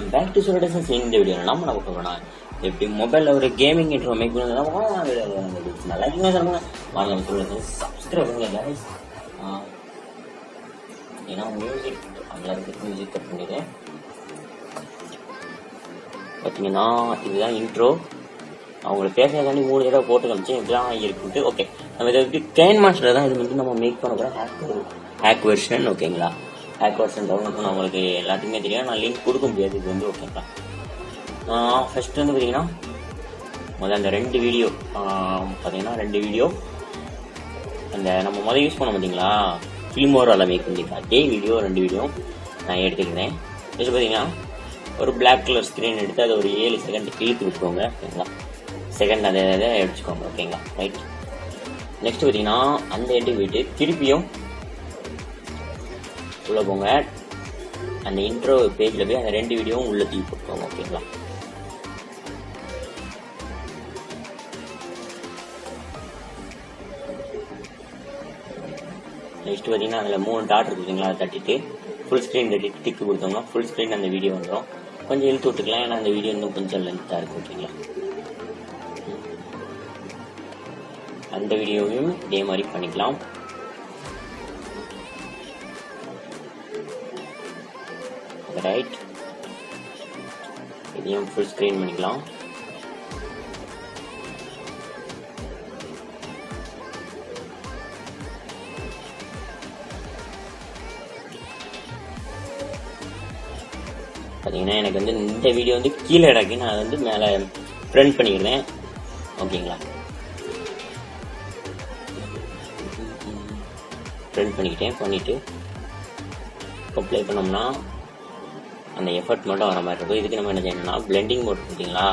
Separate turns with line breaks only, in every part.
Welcome back to சுரடசன்ஸ் இந்த video நம்ம நம்ம போகணும் எப்படி மொபைலில் ஒரு கேமிங் இன்ட்ரோ மேக் பண்ணி நல்லா இருக்குங்க சொல்லுங்க வாங்க சொல்லுங்க சப்ஸ்கிரைப் பண்ணுங்க guys. ஆ, ஏன்னா மியூசிக் அதில் இருக்கு மியூசிக் கட் பண்ணிடுறேன் பார்த்தீங்கன்னா இதுதான் இன்ட்ரோ அவங்கள பேசுறதாண்டி மூணு தடவை போட்டு காமிச்சு இப்படிலாம் இருக்குன்ட்டு ஓகே நம்ம இதை வந்து கேன் மாஸ்டர் தான் இது வந்து நம்ம மேக் பண்ண போகிறோம் ஹேக் ஹேக் வெர்ஷன் ஓகேங்களா ஹேக் வெர்ஷன் டவுன்லோட் பண்ண உங்களுக்கு எல்லாத்துக்குமே தெரியும் நான் லிங்க் கொடுக்க முடியாது இது வந்து ஓகேங்களா ஃபர்ஸ்ட் வந்து பார்த்தீங்கன்னா முதல்ல அந்த ரெண்டு வீடியோ பார்த்தீங்கன்னா ரெண்டு வீடியோ அந்த நம்ம முதல் யூஸ் பண்ண பார்த்தீங்களா ஃபிலிமோரால மேக் பண்ணியிருக்கேன் அதே வீடியோ ரெண்டு வீடியோ நான் எடுத்துக்கிறேன் நெக்ஸ்ட் பார்த்தீங்கன்னா ஒரு பிளாக் கலர் ஸ்க்ரீன் எடுத்து அதை ஒரு ஏழு செகண்ட் இழுத்து விட்டுக்கோங்க ஓகேங்களா செகண்ட் அதை அதை அடிச்சுக்கோங்க ஓகேங்களா ரைட் நெக்ஸ்ட் பார்த்தீங்கன்னா அந்த எட்டு போயிட்டு திருப்பியும் உள்ள போங்க அந்த இன்ட்ரோ பேஜில் போய் அந்த ரெண்டு வீடியோவும் உள்ள தூக்கி போட்டுக்கோங்க ஓகேங்களா நெக்ஸ்ட் பார்த்தீங்கன்னா அதில் மூணு டாட் இருக்குங்களா அதை தட்டிட்டு ஃபுல் ஸ்க்ரீன் தட்டிட்டு டிக்கு கொடுத்தோம்னா ஃபுல் ஸ்க்ரீன் அந்த வீடியோ வந்துடும் கொஞ்சம் இழுத்து விட்டுக்கலாம் ஏன்னா அந்த வீடியோ இன்னும் கொஞ்சம் லென்த்தாக இருக்கும் ஓகேங்களா அந்த வீடியோவையும் இதே மாதிரி பண்ணிக்கலாம் ரைட் இதையும் ஃபுல் ஸ்க்ரீன் பண்ணிக்கலாம் பார்த்தீங்கன்னா எனக்கு வந்து இந்த வீடியோ வந்து கீழே இறக்கி நான் வந்து மேலே ஃப்ரண்ட் பண்ணிக்கிறேன் ஓகேங்களா ஃப்ரண்ட் பண்ணிக்கிட்டேன் பண்ணிவிட்டு இப்போ ப்ளே பண்ணோம்னா அந்த எஃபர்ட் மட்டும் வர மாதிரி இருக்கும் இதுக்கு நம்ம என்ன செய்யணும்னா பிளெண்டிங் மோட் பார்த்தீங்களா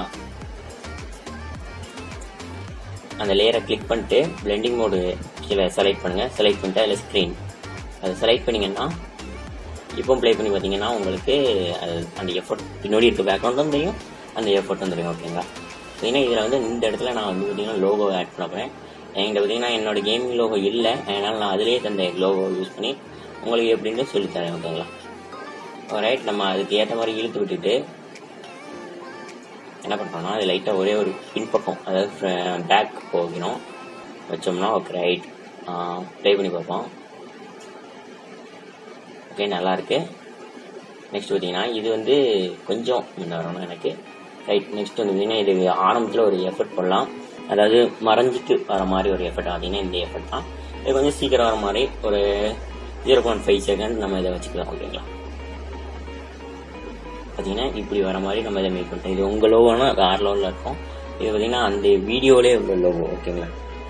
அந்த லேயரை கிளிக் பண்ணிட்டு பிளெண்டிங் மோடு கீழே செலக்ட் பண்ணுங்கள் செலக்ட் பண்ணிட்டு அதில் ஸ்க்ரீன் அதை செலக்ட் பண்ணிங்கன்னா இப்போ ப்ளே பண்ணி பார்த்தீங்கன்னா உங்களுக்கு அது அந்த எஃபர்ட் பின்னாடி இருக்க பேக்ரவுண்டும் தெரியும் அந்த எஃபர்ட்டும் தெரியும் ஓகேங்களா பார்த்தீங்கன்னா இதில் வந்து இந்த இடத்துல நான் வந்து பார்த்தீங்கன்னா லோகோ ஆட் பண்ண போகிறேன் என்கிட்ட பார்த்தீங்கன்னா என்னோட கேமிங் லோகோ இல்லை அதனால் நான் அதிலேயே தந்த லோகோ யூஸ் பண்ணி உங்களுக்கு எப்படின்னு சொல்லித்தரேன் ஓகேங்களா ரைட் நம்ம அதுக்கு ஏற்ற மாதிரி இழுத்து விட்டுட்டு என்ன பண்ணுறோம்னா அது லைட்டாக ஒரே ஒரு பின்பக்கம் அதாவது பேக் போகணும் வச்சோம்னா ஓகே ரைட் ப்ளே பண்ணி பார்ப்போம் ஓகே நல்லா இருக்கு நெக்ஸ்ட் பார்த்தீங்கன்னா இது வந்து கொஞ்சம் முன்ன வரணும் எனக்கு ரைட் நெக்ஸ்ட் வந்து பார்த்தீங்கன்னா இது ஆரம்பத்தில் ஒரு எஃபர்ட் பண்ணலாம் அதாவது மறைஞ்சிட்டு வர மாதிரி ஒரு எஃபர்ட் பார்த்தீங்கன்னா இந்த எஃபர்ட் தான் இது கொஞ்சம் சீக்கிரம் வர மாதிரி ஒரு ஜீரோ பாயிண்ட் ஃபைவ் செகண்ட் நம்ம இதை வச்சுக்கலாம் ஓகேங்களா பார்த்தீங்கன்னா இப்படி வர மாதிரி நம்ம இதை மேக் பண்ணிட்டோம் இது உங்கள் லோகோனா அது ஆறு லோவில் இருக்கும் இது பார்த்தீங்கன்னா அந்த வீடியோலே உள்ள லோகோ ஓகேங்களா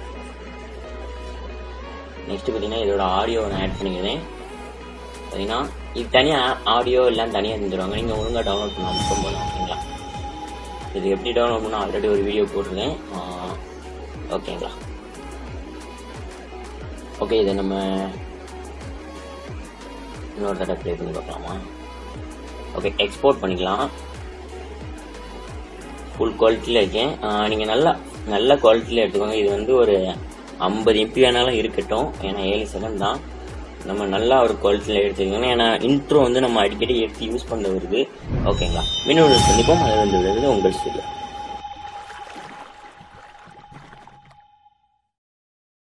நெக்ஸ்ட் பார்த்தீங்கன்னா இதோட ஆடியோ நான் ஆட் பண்ணிக்கிறேன் பார்த்தீங்கன்னா இது தனியாக ஆடியோ எல்லாம் தனியாக செஞ்சுருவாங்க நீங்கள் ஒழுங்காக டவுன்லோட் பண்ண மட்டும் போதும் ஓகேங்களா இது எப்படி டவுன்லோட் பண்ண ஆல்ரெடி ஒரு வீடியோ போட்டிருக்கேன் ஓகேங்களா ஓகே இதை நம்ம இன்னொரு தடவை ப்ளே பண்ணி பார்க்கலாமா ஓகே எக்ஸ்போர்ட் பண்ணிக்கலாம் ஃபுல் குவாலிட்டியில் இருக்கேன் நீங்கள் நல்லா நல்ல குவாலிட்டியில் எடுத்துக்கோங்க இது வந்து ஒரு ஐம்பது எம்பி வேணாலும் இருக்கட்டும் ஏன்னா ஏழு செகண்ட் தான் நம்ம நல்லா ஒரு குவாலிட்டியில் எடுத்துக்கணும் ஏன்னா இன்ட்ரோ வந்து நம்ம அடிக்கடி எடுத்து யூஸ் பண்ண வருது ஓகேங்களா மீண்டும் சந்திப்போம் அது வந்து உங்கள் ஸ்டூடியோ